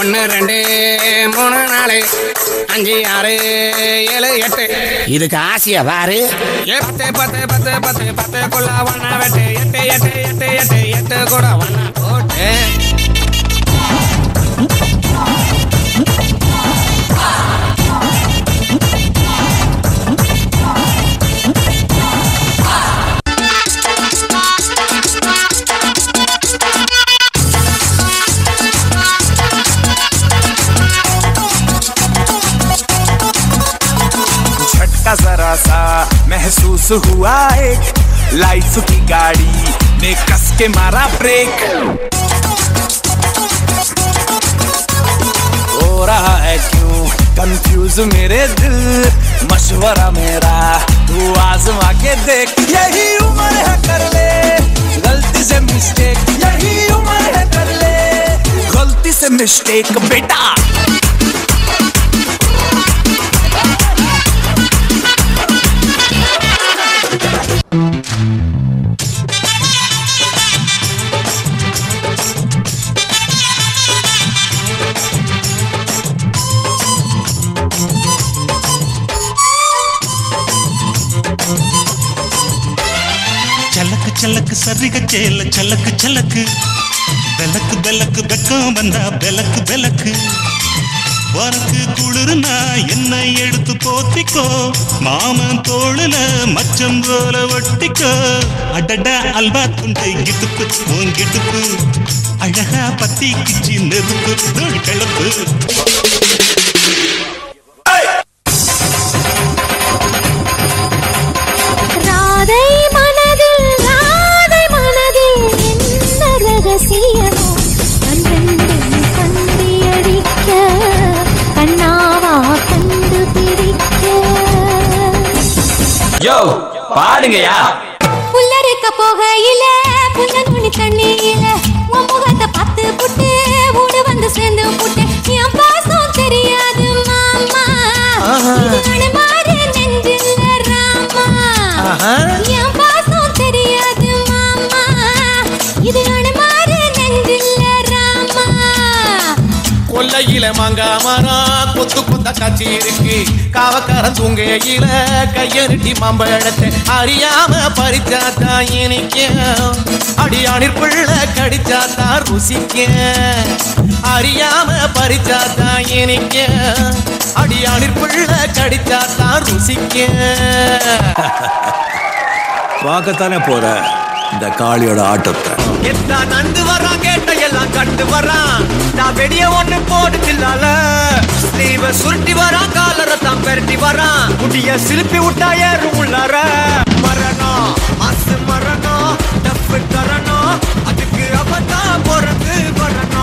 ஒன்று ரெண்டு மூணு நாலு அஞ்சு ஆறு ஏழு எட்டு இதுக்கு ஆசையா பாரு ஏ, பத்து பத்து பத்து பத்து பத்துக்குள்ள ஒன்னா வெட்டு எட்டு எட்டு எட்டு எட்டு எட்டு கூட ஒன்னா போட்டு झटका जरा सा महसूस हुआ एक लाइफ की गाड़ी ने कस के मारा ब्रेक हो रहा है क्यों कंफ्यूज मेरे दिल मशवरा मेरा तू आजमा के देख यही उम्र है कर ले गलती से मिस्टेक यही उम्र है कर ले गलती से मिस्टेक बेटा చలక్ చలక్ సరిగ చేల చలక్ చలక్ బెలక్ బెలక్ வெக்கம் வந்தா பெலக்கு பெலக்கு உனக்கு குளிர்னா என்னை எடுத்து போத்திக்கோ மாமன் தோளுல மச்சம் போல ஒட்டிக்கோ அடட அல்வா துண்டை கிட்டுப்பு உன் கிட்டுப்பு அழகா பத்தி கிச்சி நெருப்பு தூள் கிளப்பு ராதை மனதில் ராதை மனதில் என்ன ரகசியமோ கண்ரெண்டும் கந்தியடிக்க கண்ணாவா கண்டுபிடிக்க யோ பாடுங்கயா புல்லறுக்க போகையில புல்ல நுனி தண்ணியில உன் முகத்தை பார்த்து புட்டு ஊடு வந்து சேர்ந்து புட்டு என் பாசம் தெரியாது மாமா இது அனுமாரு நெஞ்சில் ராமா என் பாசம் தெரியாது மாமா இது அனுமாரு நெஞ்சில் ராமா கொல்லையில மாங்கா மரம் கொத்து கொத்த காட்சி இருக்கு காவக்காரன் தூங்கையில கையெழுட்டி மாம்பழத்தை அறியாம பறிச்சாத்தான் இனிக்க அடியானிற் பிள்ளை கடிச்சாத்தான் ருசிக்க அறியாம பறிச்சாத்தான் இனிக்க அடியானிற் பிள்ளை கடிச்சாத்தான் ருசிக்க பார்க்கத்தானே போற இந்த காளியோட ஆட்டத்தை எத்தா நந்து வரான் கேட்ட எல்லாம் கண்டு வரான் நான் வெடிய ஒண்ணு போடுதில்லால ஸ்லீவ சுருட்டி வரான் காலரை தான் பெரட்டி வரான் முடிய சிலுப்பி விட்டா ஏறும் உள்ளார மரணம் அசு மரணம் டப்பு தரணும் அதுக்கு அவதான் பிறந்து வரணும்